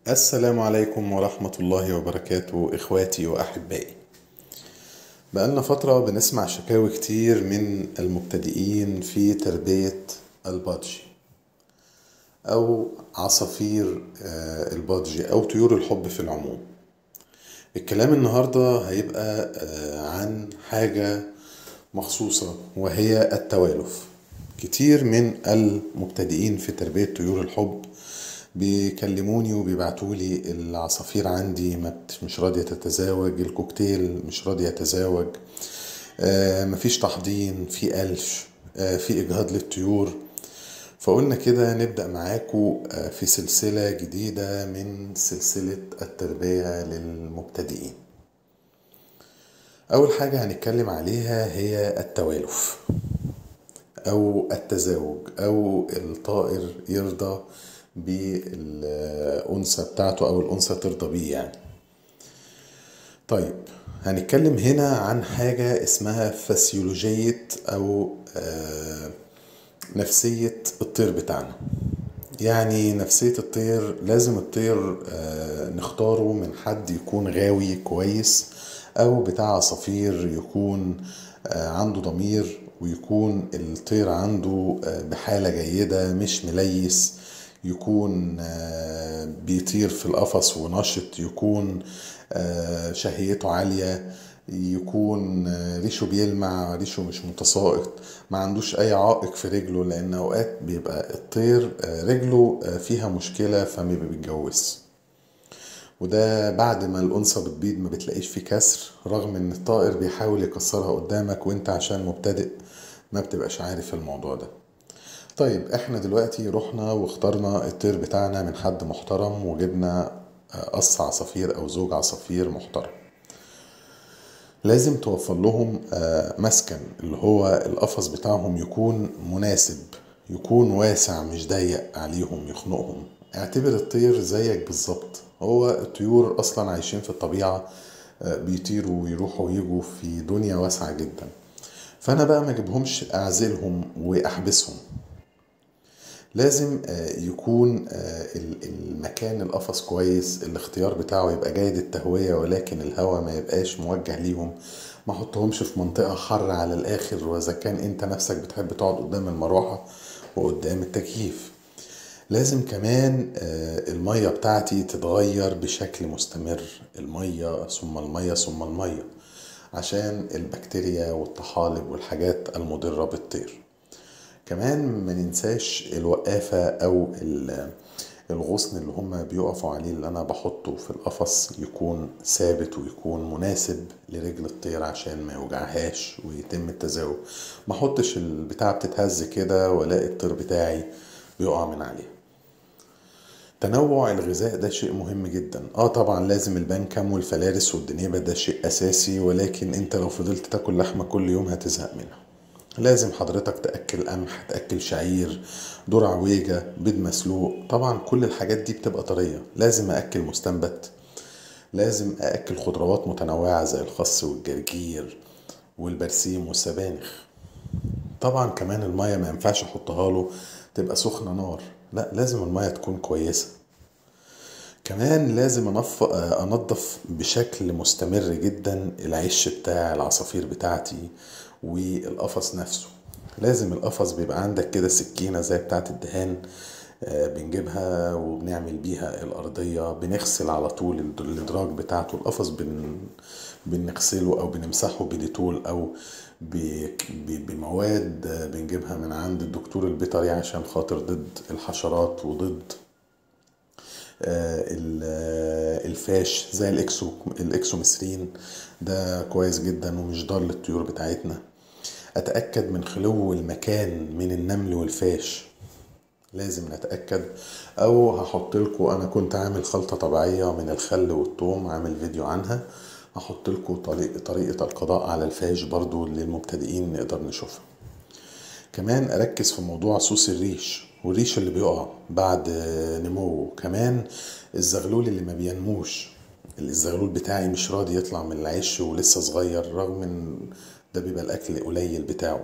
السلام عليكم ورحمة الله وبركاته إخواتي وأحبائي بقالنا فترة بنسمع شكاوي كتير من المبتدئين في تربية البادجي أو عصافير آه، البادجي أو طيور الحب في العموم الكلام النهاردة هيبقى آه، عن حاجة مخصوصة وهي التوالف كتير من المبتدئين في تربية طيور الحب بيكلموني وبيبعتولي العصافير عندي ما بت- مش راضية تتزاوج الكوكتيل مش راضي يتزاوج آه، مفيش تحضين في قلش آه، في إجهاض للطيور فقلنا كده نبدأ معاكم آه، في سلسلة جديدة من سلسلة التربية للمبتدئين أول حاجة هنتكلم عليها هي التوالف أو التزاوج أو الطائر يرضى بالأنثى بتاعته أو الأنثى ترضى بيه يعني طيب هنتكلم هنا عن حاجة اسمها فسيولوجية أو آه، نفسية الطير بتاعنا يعني نفسية الطير لازم الطير آه، نختاره من حد يكون غاوي كويس أو بتاع عصافير يكون آه، عنده ضمير ويكون الطير عنده آه، بحالة جيدة مش مليس يكون آه، بيطير في القفص ونشط يكون آه، شهيته عالية يكون آه، ريشه بيلمع ريشه مش متساقط ما عندوش اي عائق في رجله لان اوقات بيبقى الطير آه، رجله آه، فيها مشكلة فما بيتجوز وده بعد ما الأنثى بتبيض ما بتلاقيش فيه كسر رغم ان الطائر بيحاول يكسرها قدامك وانت عشان مبتدئ ما بتبقاش عارف الموضوع ده طيب احنا دلوقتي رحنا واخترنا الطير بتاعنا من حد محترم وجبنا آه، قص عصافير او زوج عصافير محترم لازم توفر لهم آه، مسكن اللي هو القفص بتاعهم يكون مناسب يكون واسع مش ضيق عليهم يخنقهم اعتبر الطير زيك بالظبط هو الطيور اصلا عايشين في الطبيعة آه، بيطيروا ويروحوا ويجوا في دنيا واسعة جدا فانا بقى ما اجيبهمش اعزلهم واحبسهم لازم آه، يكون آه، ال- المكان القفص كويس الاختيار بتاعه يبقى جيد التهوية ولكن الهواء ما يبقاش موجه ليهم ما احطهمش في منطقة حر على الآخر وإذا كان أنت نفسك بتحب تقعد قدام المروحة وقدام التكييف لازم كمان آه، المية بتاعتي تتغير بشكل مستمر المية ثم المية ثم المية عشان البكتيريا والطحالب والحاجات المضرة بالطير كمان ما ننساش الوقافة أو ال- الغصن اللي هما بيقفوا عليه اللي أنا بحطه في القفص يكون ثابت ويكون مناسب لرجل الطير عشان ما يوجعهاش ويتم التزاوج ما احطش البتاع بتتهز كده والاقي الطير بتاعي بيقع من عليه تنوع الغذاء ده شيء مهم جدا اه طبعا لازم البنكم والفلارس والدنيبة ده شيء اساسي ولكن انت لو فضلت تاكل لحمة كل يوم هتزهق منها لازم حضرتك تأكل قمح تأكل شعير ذرة عويجة بيض مسلوق طبعا كل الحاجات دي بتبقى طرية لازم أأكل مستنبت لازم أأكل خضروات متنوعة زي الخس والجرجير والبرسيم والسبانخ طبعا كمان المية ما ينفعش أحطها له تبقى سخنة نار لا لازم المية تكون كويسة كمان لازم أنف... أنظف بشكل مستمر جدا العش بتاع العصافير بتاعتي والقفص نفسه لازم القفص بيبقى عندك كده سكينة زي بتاعة الدهان آه، بنجيبها وبنعمل بيها الأرضية بنغسل على طول الد- الإدراج بتاعته القفص بن... بنغسله أو بنمسحه بديتول أو ب... ب... بمواد آه، بنجيبها من عند الدكتور البيطري عشان خاطر ضد الحشرات وضد آه، ال- آه، الفاش زي الاكسو الاكسوميثرين ده كويس جدا ومش ضار للطيور بتاعتنا اتاكد من خلو المكان من النمل والفاش لازم نتاكد او هحط لكم انا كنت عامل خلطه طبيعيه من الخل والثوم عامل فيديو عنها هحط لكم طريقه طريقه القضاء على الفاش برضو للمبتدئين نقدر نشوفها كمان اركز في موضوع سوس الريش والريش اللي بيقع بعد نموه كمان الزغلول اللي ما بينموش الزغلول بتاعي مش راضي يطلع من العش ولسه صغير رغم ان ده بيبقى الاكل قليل بتاعه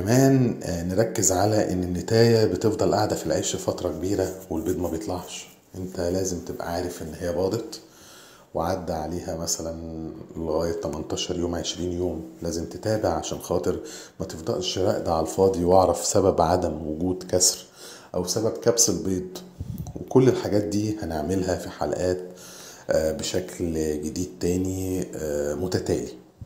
كمان آه، نركز على ان النتاية بتفضل قاعدة في العش فترة كبيرة والبيض ما بيطلعش انت لازم تبقى عارف ان هي باضت وعدى عليها مثلا لغاية 18 يوم 20 يوم لازم تتابع عشان خاطر ما تفضلش راقدة على الفاضي واعرف سبب عدم وجود كسر او سبب كبس البيض وكل الحاجات دي هنعملها في حلقات آه، بشكل جديد تاني آه، متتالي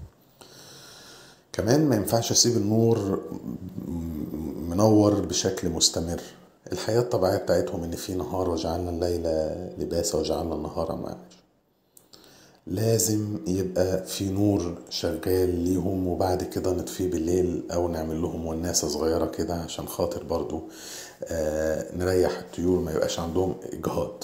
كمان ما ينفعش اسيب النور منور بشكل مستمر الحياة الطبيعية بتاعتهم ان في نهار وجعلنا الليل لباسا وجعلنا النهار معاش لازم يبقى في نور شغال ليهم وبعد كده نطفيه بالليل او نعمل لهم وناسة صغيرة كده عشان خاطر برضو آه نريح الطيور ما يبقاش عندهم اجهاض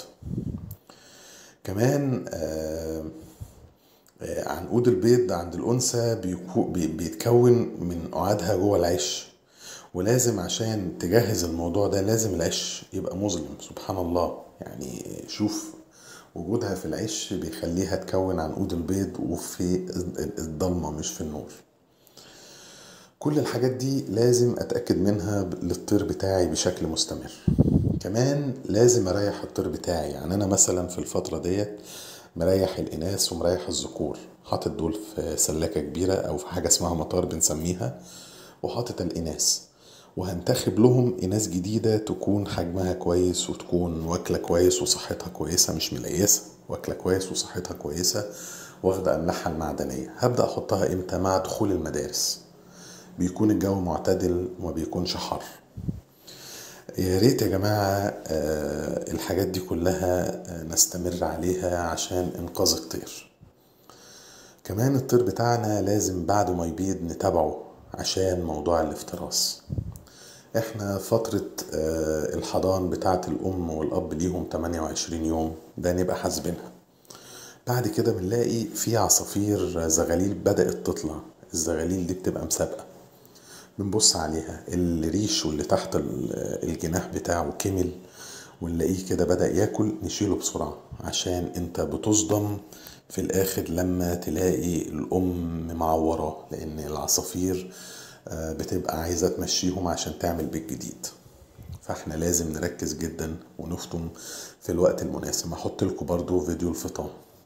كمان آه آه، عنقود البيض عند الأنثى بيكو- بي- بيتكون من قعادها جوه العش ولازم عشان تجهز الموضوع ده لازم العش يبقى مظلم سبحان الله يعني شوف وجودها في العش بيخليها تكون عنقود البيض وفي الضلمة مش في النور كل الحاجات دي لازم اتاكد منها ب- للطير بتاعي بشكل مستمر كمان لازم اريح الطير بتاعي يعني انا مثلا في الفتره ديت مريح الاناث ومريح الذكور حاطط دول في سلاكه كبيره او في حاجه اسمها مطار بنسميها وحاطط الاناث وهنتخب لهم اناث جديده تكون حجمها كويس وتكون واكله كويس وصحتها كويسه مش مليسه واكله كويس وصحتها كويسه واخده املاحها المعدنيه هبدا احطها امتى مع دخول المدارس بيكون الجو معتدل وما بيكونش حر يا ريت يا جماعة آه، الحاجات دي كلها آه، نستمر عليها عشان إنقاذ الطير كمان الطير بتاعنا لازم بعد ما يبيض نتابعه عشان موضوع الافتراس احنا فترة آه، الحضان بتاعة الأم والأب ليهم 28 يوم ده نبقى حاسبينها بعد كده بنلاقي في عصافير زغاليل بدأت تطلع الزغاليل دي بتبقى مسابقة بنبص عليها الريش واللي تحت ال- الجناح بتاعه كمل ونلاقيه كده بدأ ياكل نشيله بسرعة عشان انت بتصدم في الاخر لما تلاقي الام معوراه لان العصافير آه، بتبقى عايزة تمشيهم عشان تعمل بيت جديد فاحنا لازم نركز جدا ونفطم في الوقت المناسب هحط لكم برضو فيديو الفطام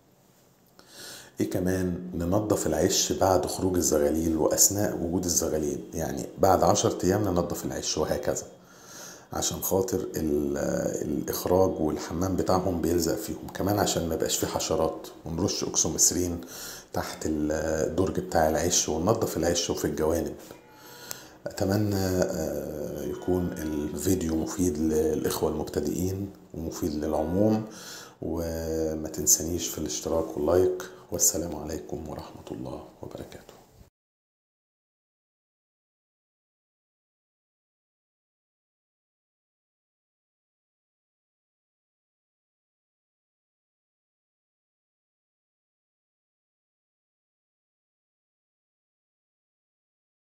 ايه كمان ننظف العش بعد خروج الزغاليل واثناء وجود الزغاليل يعني بعد عشر ايام ننظف العش وهكذا عشان خاطر ال- الاخراج والحمام بتاعهم بيلزق فيهم كمان عشان ما يبقاش فيه حشرات ونرش اكسوميسرين تحت الدرج بتاع العش وننظف العش وفي الجوانب اتمنى آه، يكون الفيديو مفيد للاخوه المبتدئين ومفيد للعموم وما تنسانيش في الاشتراك واللايك والسلام عليكم ورحمه الله وبركاته